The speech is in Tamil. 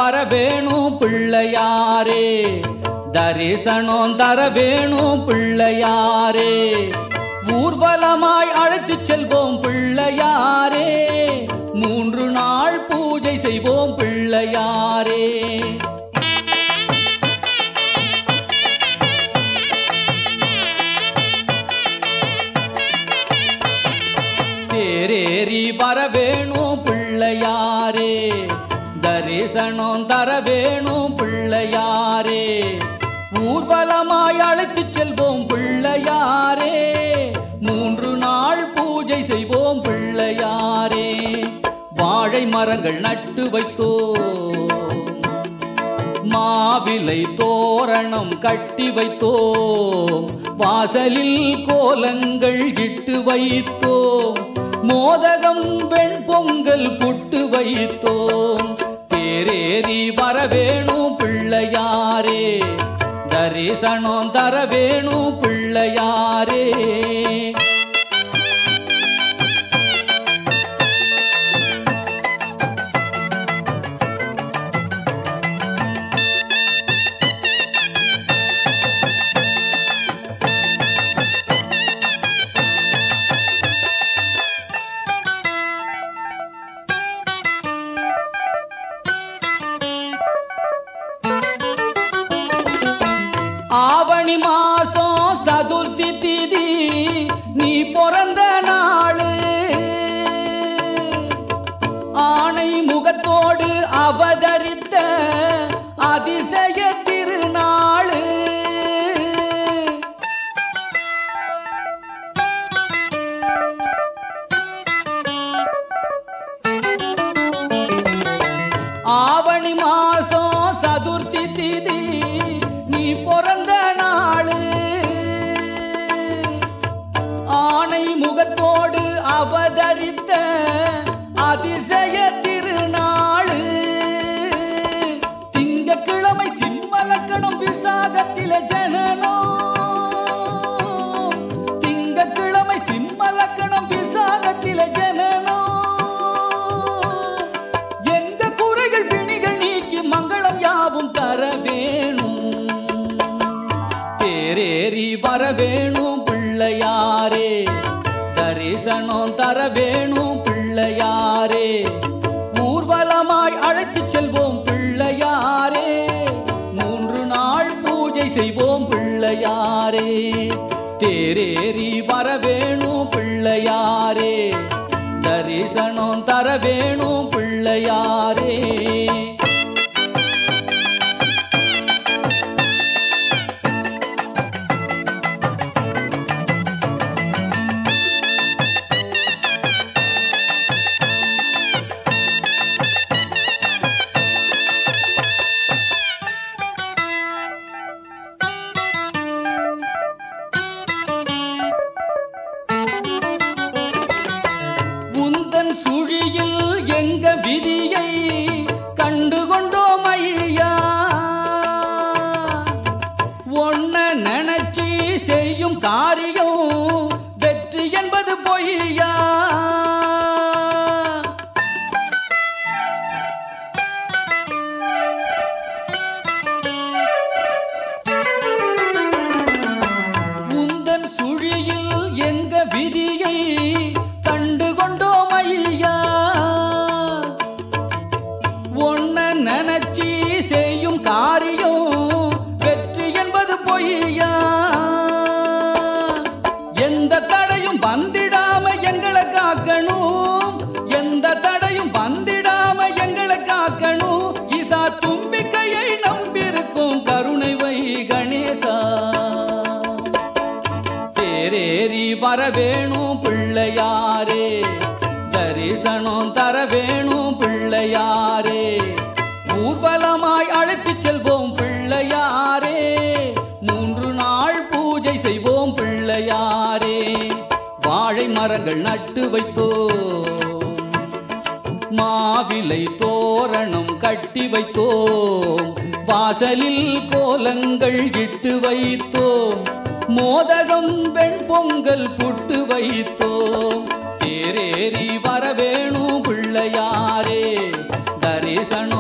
வர வேணும் பிள்ளையாரே தரிசனம் தர வேணும் பிள்ளையாரே ஊர்வலமாய் அழைத்துச் செல்வோம் பிள்ளையாரே மூன்று நாள் பூஜை செய்வோம் பிள்ளையாரே தேரேறி வர வேணும் பிள்ளையாரே தரிசனம் தர வேணும் பிள்ளையாரே ஊர்வலமாய் அழைத்துச் செல்வோம் பிள்ளையாரே மூன்று நாள் பூஜை செய்வோம் பிள்ளையாரே வாழை மரங்கள் நட்டு வைத்தோம் மாவிலை தோரணம் கட்டி வைத்தோம் வாசலில் கோலங்கள் இட்டு வைத்தோம் மோதகம் வெண்பொங்கல் புட்டு வைத்தோம் தேரேறி வர வேணும் பிள்ளையாரே தரிசனம் தர வேணும் பிள்ளையாரே ஆவணி மாசம் சதுர்த்தி திதி நீ பிறந்த நாளு ஆணை முகத்தோடு அவதரித்த அதிசய திருநாளு ஆவணி மாசம் சதுர்த்தி திதி நீ பிறந்த நாளு ஆணை முகத்தோடு அவதரித்த அதிசய திருநாளு திங்கட்கிழமை சிம்மலக்கணம் விசாகத்தில ஜனனம் திங்கட்கிழமை சிம்மலக்கணம் விசாகத்தில ஜனனம் எங்க குறைகள் பிணிகள் நீக்கி மங்களம் யாவும் தர வேணும் தேரேறி வர வேணும் பிள்ளையாரே தரிசனம் தர வேணும் பிள்ளையாரே ஊர்வலமாய் அழைத்துச் செல்வோம் பிள்ளையாரே மூன்று நாள் பூஜை செய்வோம் பிள்ளையாரே தேரேறி வர வேணும் பிள்ளையாரே தரிசனம் தர வேணும் பிள்ளையாரே உந்தன் சுழியில் எங்க விதியை கண்டு கொண்டோம் ஐயா ஒன்ன நினைச்சு செய்யும் காரியம் வெற்றி என்பது பொய்யா உந்தன் சுழியில் எங்க விதியை கண்டு கொண்டோம் ஐயா ஒன்ன நினைச்சி செய்யும் காரியம் வெற்றி என்பது பொய்யா எந்த தடையும் வந்திடாம எங்களை காக்கணும் எந்த தடையும் வந்திடாம எங்களை காக்கணும் ஈசா தும்பிக்கையை நம்பியிருக்கும் கருணை வை கணேசா தேரேறி வர வேணும் பிள்ளையாரே தரிசனம் தர வேணும் பிள்ளையாரே ஊர்வலமாய் அழைத்துச் செல்வோம் பிள்ளையாரே மூன்று நாள் பூஜை செய்வோம் பிள்ளையாரே வாழை மரங்கள் நட்டு வைத்தோம் மாவிலை தோரணம் கட்டி வைத்தோம் வாசலில் கோலங்கள் இட்டு வைத்தோம் மோதகம் வெண்பொங்கல் புட்டு வைத்தோம் தேரேறி வர வேணும் பிள்ளையாரே தரிசனம்